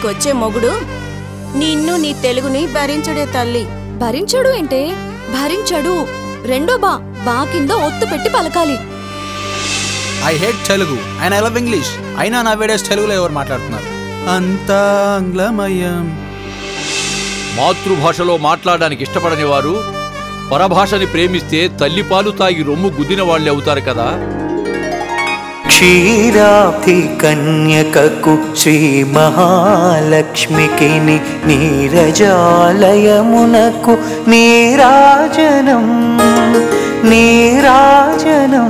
నీకొచ్చే మొగుడు నిన్ను నీ తెలుగుని భరించుడే తల్లి భరించడు ఏంటే భరించడు రెండో బా బా కింద ఒత్తు పెట్టి పలకాలి I hate Telugu and I love English అయినా నా వేడేస్ తెలుగులో ఎవరు మాట్లాడుతున్నారు అంతా ఆంగ్లమయం మాతృభాషలో మాట్లాడడానికి ఇష్టపడని వారు పరభాషని ప్రేమిస్తే తల్లిపాలు తాగి రొమ్ము గుద్దిన వాళ్ళే అవుతారు కదా క్షీరాబ్ధి కన్యకకు శ్రీ మహాలక్ష్మికి ని- నీరజాలయమునకు నీరాజనం నీరాజనం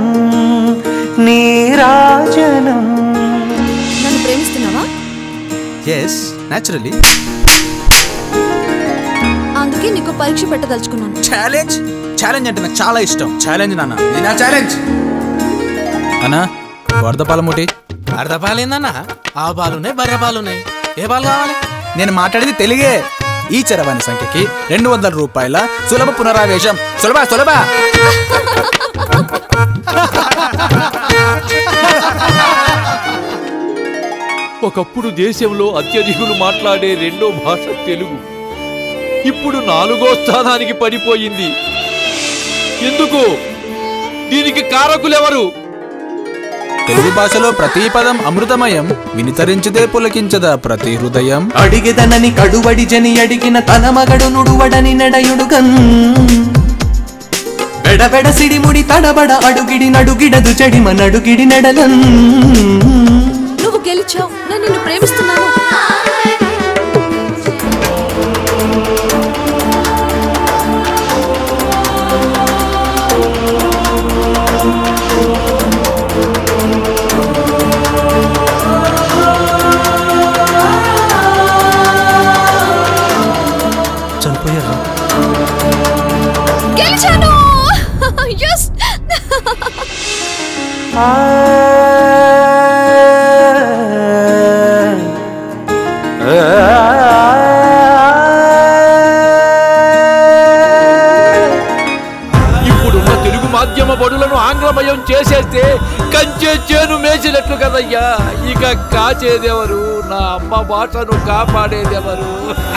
నీరాజనం నన్ను ప్రేమిస్తున్నావా ఎస్ న్యాచురలీ అందుకే నీకు పరీక్ష పెట్టదలుచుకున్నాను ఛాలెంజ్ ఛాలెంజ్ అంటే నాకు చాలా ఇష్టం ఛాలెంజ్ నాన్న ఇది నా ఛాలెంజ్ అన్నా వరద పాలముటి అర్ధ పాలేందన్నా ఆ పాలున్నాయి బర్రె పాలున్నాయి ఏ పాలు కావాలి నేను మాట్లాడేది తెలుగే ఈ చరవాణి సంఖ్యకి రెండు వందల రూపాయల సులభ పునరావేశం సులభ సులభ ఒకప్పుడు దేశంలో అత్యధికులు మాట్లాడే రెండో భాష తెలుగు ఇప్పుడు నాలుగో స్థానానికి పడిపోయింది ఎందుకు దీనికి కారకులెవరు తెలుగు భాషలో ప్రతి పదం అమృతమయం వినితరించితే పులకించదా ప్రతి హృదయం అడిగెదనని కడువడి జని అడిగిన తన మగడు నుడువడని నెడయుడుగన్ బెడబెడ సిడిముడి తడబడ అడుగిడి నడుగిడదు చెడిమ నడుగిడి నెడలన్ నువ్వు గెలిచావు నేను నిన్ను ప్రేమిస్తున్నాను చనిపోయారా గెలిచాను ఎస్ ఇప్పుడున్న తెలుగు మాధ్యమ బడులను ఆంగ్లమయం చేసేస్తే కంచే చేను మేసినట్లు కదయ్యా ఇక కాచేదెవరు నా అమ్మ భాషను కాపాడేదెవరు